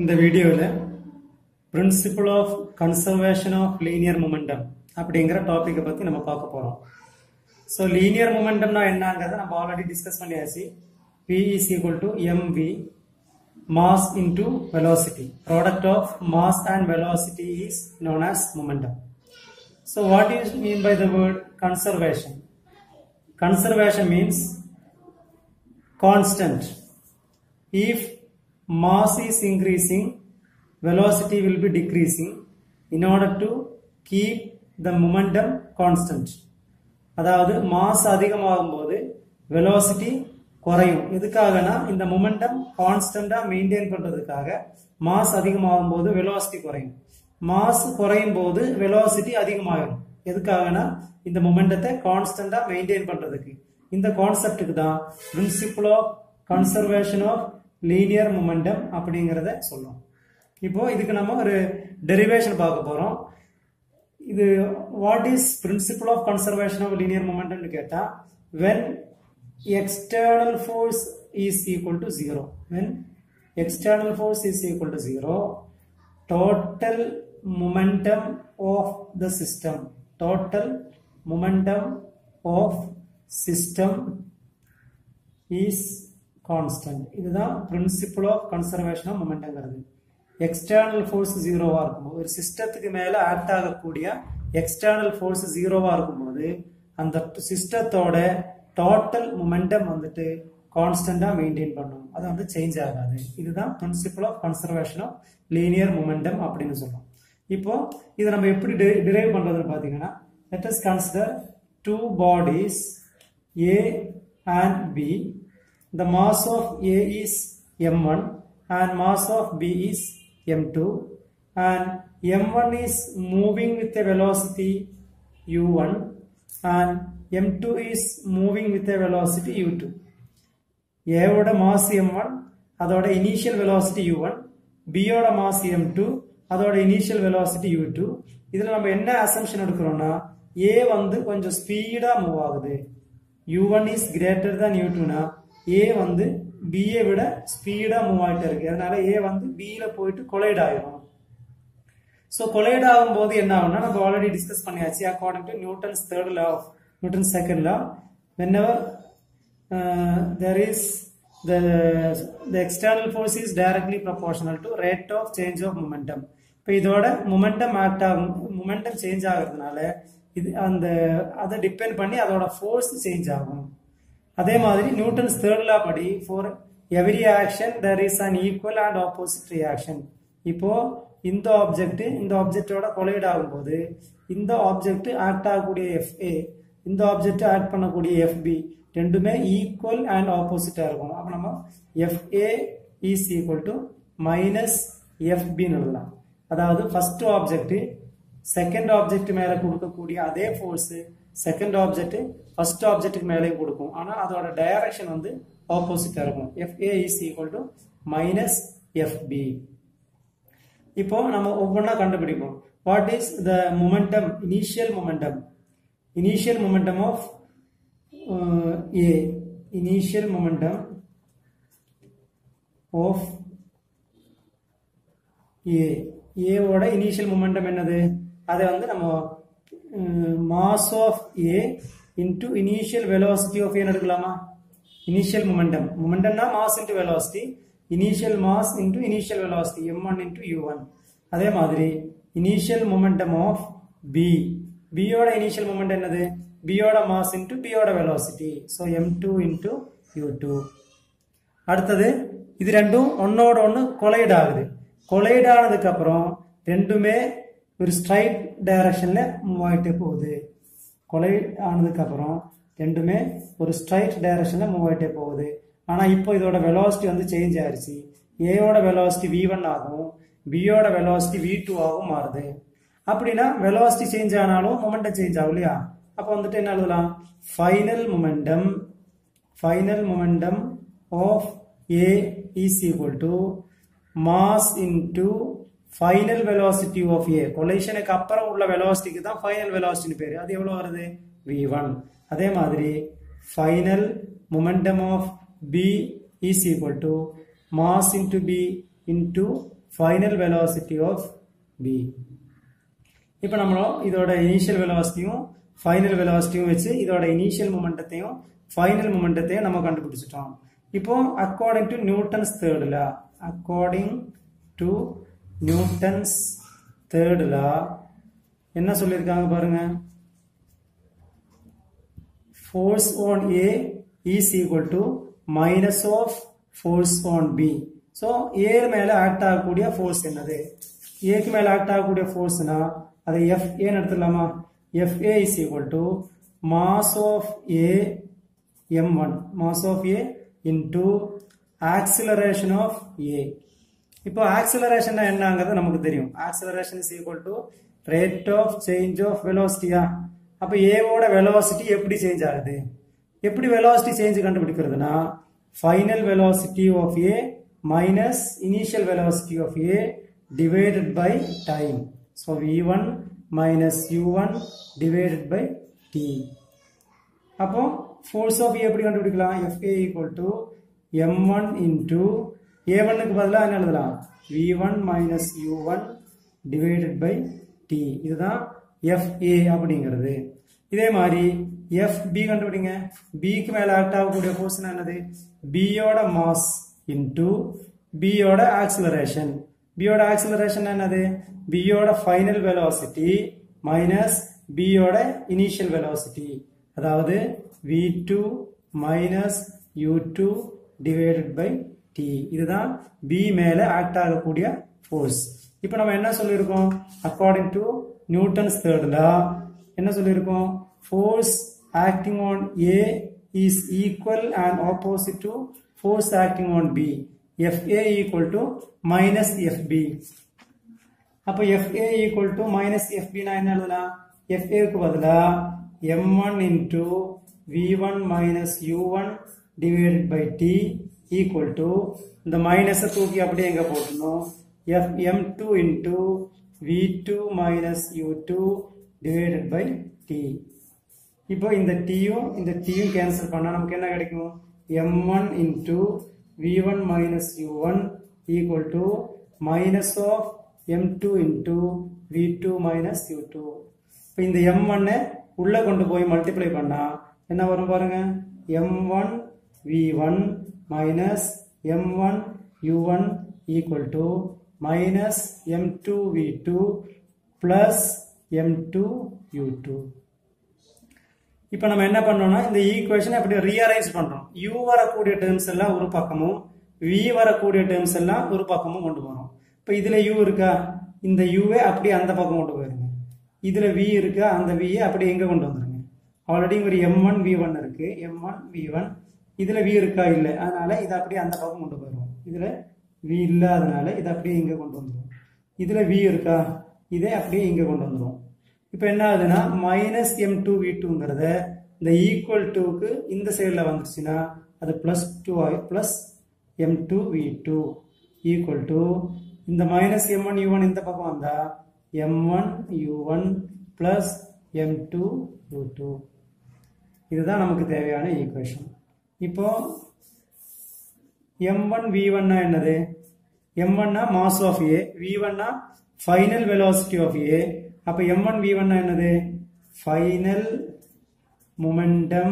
இந்த வீடியோவில் principle of conservation of linear momentum அப்படிங்கிற டாப்பிக்கை பற்றி நம்ம பார்க்க போகிறோம் ஸோ லீனியர் மொமெண்டம்னா என்னங்கிறத நம்ம ஆல்ரெடி டிஸ்கஸ் பண்ணியாச்சு P is equal to mv mass into velocity product of mass and velocity is known as momentum so what do you mean by the word conservation conservation means constant if mass is increasing velocity will be decreasing in order to keep the momentum constant அதாவது mass அதிகமாகும் போது velocity குறையும் எதுக்காகனா இந்த momentum கான்ஸ்டண்டா maintain பண்றதுக்காக mass அதிகமாகும் போது வெலாசிட்டி குறையும் மாஸ் குறையும் போது வெலாசிட்டி அதிகமாகும் எதுக்காகனா இந்த மொமெண்டத்தை கான்ஸ்டண்டா மெயின்டைன் பண்றதுக்கு இந்த கான்செப்டுக்கு தான் principle of conservation of linear momentum அப்படிங்கிறத சொல்லும் இப்போ இதுக்கு நம்ம ஒரு டெரிவேஷன் பார்க்க போறோம் இது what is principle of conservation of linear மொமெண்டம்னு கேட்டா when external force is equal to 0 when external force is equal to 0 total momentum of the system total momentum of system is constant இதுதான் principle of conservation of momentumங்கிறது external force ஜீரோவா இருக்கும்போது ஒரு சிஸ்டத்துக்கு மேல act ஆகக்கூடிய external force ஜீரோவா இருக்கும்போது அந்த சிஸ்டத்தோட டோட்டல் மொமெண்டம் வந்துட்டு கான்ஸ்டண்டா மெயின்டைன் பண்ணும் அது வந்து சேஞ்ச் ஆகாது இதுதான் principle of conservation of linear momentum அப்படின்னு சொல்றோம் இப்போ இதை நம்ம எப்படி டிரைவ் பண்றதுன்னு பாத்தீங்கன்னா let us consider two bodies A and B the mass of A is m1 and mass of B is m2 and m1 is moving with a velocity u1 and m2 is moving with a velocity u2 ஏவோட mass m1 அதோட initial velocity u1 B யோட mass m2 அதோட initial velocity u2 இதுல நம்ம என்ன assumption எடுக்கிறோம்னா A வந்து கொஞ்சம் speedo move ஆகுது u1 is greater than u2 னா A வந்து B யை விட ஸ்பீடா மூவ் ஆயிட்டே இருக்கு அதனால A வந்து B ல போயிட்டு கொலைட் ஆயிடும் ஸோ கொலைட் ஆகும் போது என்ன ஆகும்னா நம்ம ஆல்ரெடி டிஸ்கஸ் பண்ணியாச்சு according to Newton's third law of Newton second law whenever there is the the external force is directly proportional to rate of change of momentum இப்போ இதோட momentum act ஆகும் momentum change ஆகுறதுனால இது அந்த அதை depend பண்ணி அதோட force change ஆகும் அதே மாதிரி நியூட்டன்ஸ் தேர்ட் லா படி for every action there is an equal and opposite reaction இப்போ இந்த ஆப்ஜெக்ட் இந்த ஆப்ஜெக்டோட கொலைட் ஆகும்போது இந்த ஆப்ஜெக்ட் ஆக்ட் ஆகக்கூடிய எஃப்ஏ இந்த ஆப்ஜெக்ட் ஆக்ட் பண்ணக்கூடிய எஃப்பி ரெண்டுமே ஈக்குவல் அண்ட் ஆப்போசிட்டா இருக்கும் அப்போ நம்ம F A is equal to minus எஃபின்னு எழுதலாம் அதாவது ஃபர்ஸ்ட் ஆப்ஜெக்ட் செகண்ட் ஆப்ஜெக்ட் மேல கொடுக்கக்கூடிய அதே ஃபோர்ஸ் செகண்ட் ஆப்ஜெக்ட் ஃபர்ஸ்ட் ஆப்ஜெக்ட்டுக்கு மேலேயும் கொடுக்கும் ஆனா அதோட டைரக்ஷன் வந்து ஆப்போசிட்டா இருக்கும் F A is equal to minus F B இப்போ நம்ம ஒவ்வொன்றா கண்டுபிடிப்போம் what is the momentum initial momentum initial momentum of A initial momentum of A ஏவோட இனிஷியல் மொமெண்டம் என்னது அதை வந்து நம்ம mass of A into initial velocity of ஏன்னு எடுக்கலாமா இனிஷியல் மொமெண்டம் மொமெண்டம்னா mass into velocity initial mass into initial velocity M one into U one அதே மாதிரி இனிஷியல் மொமெண்டம் ஆஃப் பி பியோட இனிஷியல் மொமெண்ட் என்னது பியோட மாஸ் இன்டு பியோட velocity so M two into U two அடுத்தது இது ரெண்டும் ஒன்னோட ஒன்று கொலைட் ஆகுது கொலைட் ஆனதுக்கு அப்புறம் ரெண்டுமே ஒரு ஸ்ட்ரைட் டைரக்ஷன்ல மூவ் ஆகிட்டே போகுது கொலை ஆனதுக்கு அப்புறம் ரெண்டுமே ஒரு ஸ்ட்ரைட் டைரக்ஷன்ல மூவ் ஆகிட்டே போகுது ஆனா இப்போ இதோட வெலாசிட்டி வந்து சேஞ்ச் ஆயிருச்சு ஏயோட வெலாசிட்டி வி ஒன் ஆகும் பியோட வெலாசிட்டி வி டூ ஆகும் மாறுது அப்படின்னா வெலாசிட்டி சேஞ்ச் ஆனாலும் மொமெண்டம் சேஞ்ச் ஆகும் இல்லையா அப்போ வந்துட்டு என்ன எழுதலாம் final momentum final momentum of A is equal to mass into final velocity of A கொலேஷனுக்கு அப்புறம் உள்ள வெலாசிட்டிக்கு தான் ஃபைனல் வெலாசிட்டின்னு பேரு அது எவ்வளவு வருது வி ஒன் அதே மாதிரி final momentum of B is equal to mass into B into final velocity of B இப்போ நம்ம இதோட இனிஷியல் வெலாசிட்டியும் ஃபைனல் வெலாசிட்டியும் வச்சு இதோட இனிஷியல் மொமெண்டத்தையும் ஃபைனல் மொமெண்டத்தையும் நம்ம கண்டுபிடிச்சிட்டோம் இப்போ according to Newton's third law according to Newton's third law என்ன சொல்லியிருக்காங்க பாருங்க force on A is equal to minus of force on B. So A மேல ஆக்ட் ஆகக்கூடிய ஃபோர்ஸ் என்னது ஏக்கு மேல ஆக்ட் ஆகக்கூடிய ஃபோர்ஸ்னா அதை எஃப் ஏன்னு எடுத்துடலாமா F A is equal to mass of A M one mass of A into acceleration of A இப்போ ஆக்சிலரேஷன் என்னங்கிறது நமக்கு தெரியும் acceleration is equal to rate of change of வெலோசிட்டியா அப்ப ஏவோட வெலாசிட்டி எப்படி சேஞ்ச் ஆகுது எப்படி வெலாசிட்டி சேஞ்ச் கண்டுபிடிக்கிறதுனா final velocity of A minus initial velocity of A divided by time so V one minus U one divided by T அப்போ force of ஏ எப்படி கண்டுபிடிக்கலாம் F A equal to M one into A ஒன்னுக்கு பதிலாக என்ன எழுதலாம் V one minus U one divided by T இதுதான் F A அப்படிங்கிறது இதே மாதிரி எஃப் பி கண்டுபிடிங்க பிக்கு மேல ஆக்ட் ஆகக்கூடிய ஃபோர்ஸ் என்னது பியோட மாஸ் இன்டூ பியோட ஆக்சிலரேஷன் பியோட ஆக்சிலரேஷன் என்னது பியோட ஃபைனல் வெலாசிட்டி மைனஸ் பியோட இனிஷியல் வெலாசிட்டி அதாவது V two minus U two divided by T இதுதான் பி மேல ஆக்ட் ஆகக்கூடிய ஃபோர்ஸ் இப்போ நம்ம என்ன சொல்லியிருக்கோம் according to Newton's third law என்ன சொல்லியிருக்கோம் force acting on A is equal and opposite to force acting on B F A equal to minus F B அப்போ எஃப்ஏ ஈக்குவல் டு மைனஸ் எஃபினா என்ன எழுதலாம் எஃப்ஏக்கு பதிலா M one into V one minus U one divided by T equal to இந்த மைனஸை தூக்கி அப்படியே எங்க போட்டணும் F M two into V two minus U two divided by T இப்போ இந்த டீயும் இந்த டீயும் கேன்சல் பண்ணா நமக்கு என்ன கிடைக்கும் M one into V one minus U one equal to minus of M two into V two minus U two இப்போ இந்த எம் ஒன்னை உள்ள கொண்டு போய் மல்டிப்ளை பண்ணா என்ன வரும் பாருங்க M one V one minus M one U one equal to minus M two V two plus M two U two இப்போ நம்ம என்ன பண்ணோம்னா இந்த ஈக்குவேஷனை அப்படி ரீஅரேஞ்ச் பண்றோம் u வரக்கூடிய டேர்ம்ஸ் எல்லாம் ஒரு பக்கமும் v வரக்கூடிய டேர்ம்ஸ் எல்லாம் ஒரு பக்கமும் கொண்டு போறோம் இப்போ இதுல u இருக்கா இந்த uவே அப்படியே அந்த பக்கம் கொண்டு போயிருங்க இதுல v இருக்கா அந்த v அப்படியே எங்க கொண்டு வந்துருங்க ஆல்ரெடி ஒரு எம் ஒன் வி ஒன் இருக்கு எம் ஒன் வி ஒன் இதுல v இருக்கா இல்லை அதனால இதை அப்படியே அந்த பக்கம் கொண்டு போயிருவோம் இதுல v இல்லாதனால இதை அப்படியே இங்க கொண்டு வந்துருவோம் இதுல v இருக்கா இதே அப்படியே இங்க கொண்டு வந்துருவோம் இப்போ என்ன ஆகுதுன்னா மைனஸ் எம் டூ வி டூங்கிறத இந்த ஈக்குவல் டூக்கு இந்த சைடில் வந்துருச்சுன்னா அது plus two plus M two V two equal to இந்த minus M one U one இந்த பக்கம் வந்தா M one U one plus M two U two இதுதான் நமக்கு தேவையான ஈக்குவேஷன் இப்போ எம் ஒன் வி ஒன்னா என்னது எம் ஒன்னா மாஸ் ஆஃப் ஏ வி ஒன்னா ஃபைனல் வெலாசிட்டி ஆஃப் ஏ அப்ப எம் ஒன் வி ஒன்னா என்னது final momentum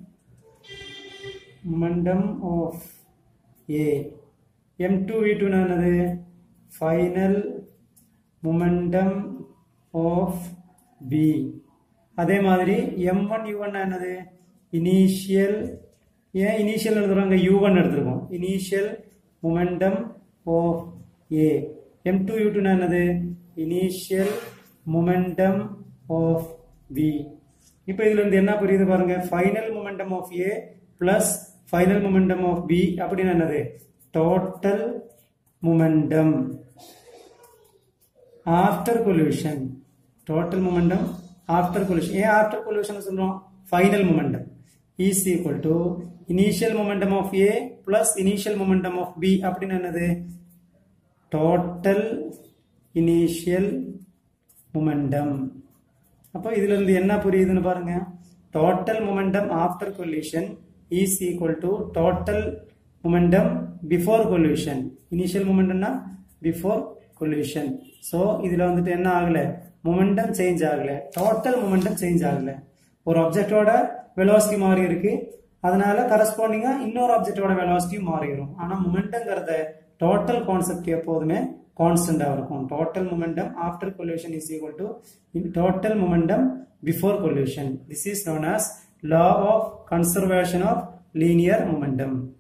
momentum of A M two V டூனா என்னது ஃபைனல் மொமெண்டம் ஆஃப் பி அதே மாதிரி எம் ஒன் யூ ஒன் என்னது இனிஷியல் ஏன் இனிஷியல் எழுதுறாங்க யூ ஒன் எடுத்திருக்கோம் initial momentum of A M two U டூனா என்னது இனிஷியல் மொமெண்டம் ஆஃப் பி இப்போ இதுல இருந்து என்ன புரியுது பாருங்க final momentum of A plus final momentum of B அப்படின்னு என்னது total momentum after collision total momentum after collision ஏன் ஆஃப்டர் கொல்யூஷன் சொல்றோம் final momentum is equal to initial momentum of A plus initial momentum of B அப்படின்னு என்னது total initial momentum அப்போ இதுல இருந்து என்ன புரியுதுன்னு பாருங்க total momentum after collision is equal to total momentum before collision initial மொமெண்டம்னா பிஃபோர் கொல்யூஷன் ஸோ இதுல வந்துட்டு என்ன ஆகல மொமெண்டம் சேஞ்ச் ஆகல டோட்டல் மொமெண்டம் சேஞ்ச் ஆகல ஒரு ஆப்ஜெக்டோட வெலாசிட்டி மாறி இருக்கு அதனால கரஸ்பாண்டிங்கா இன்னொரு ஆப்ஜெக்டோட வெலாசிட்டியும் மாறிடும் ஆனா மொமெண்டங்கிறத டோட்டல் கான்செப்ட் எப்போதுமே கான்ஸ்டண்டா இருக்கும் total momentum after collision is equal to total momentum before collision this is known as law of conservation of linear momentum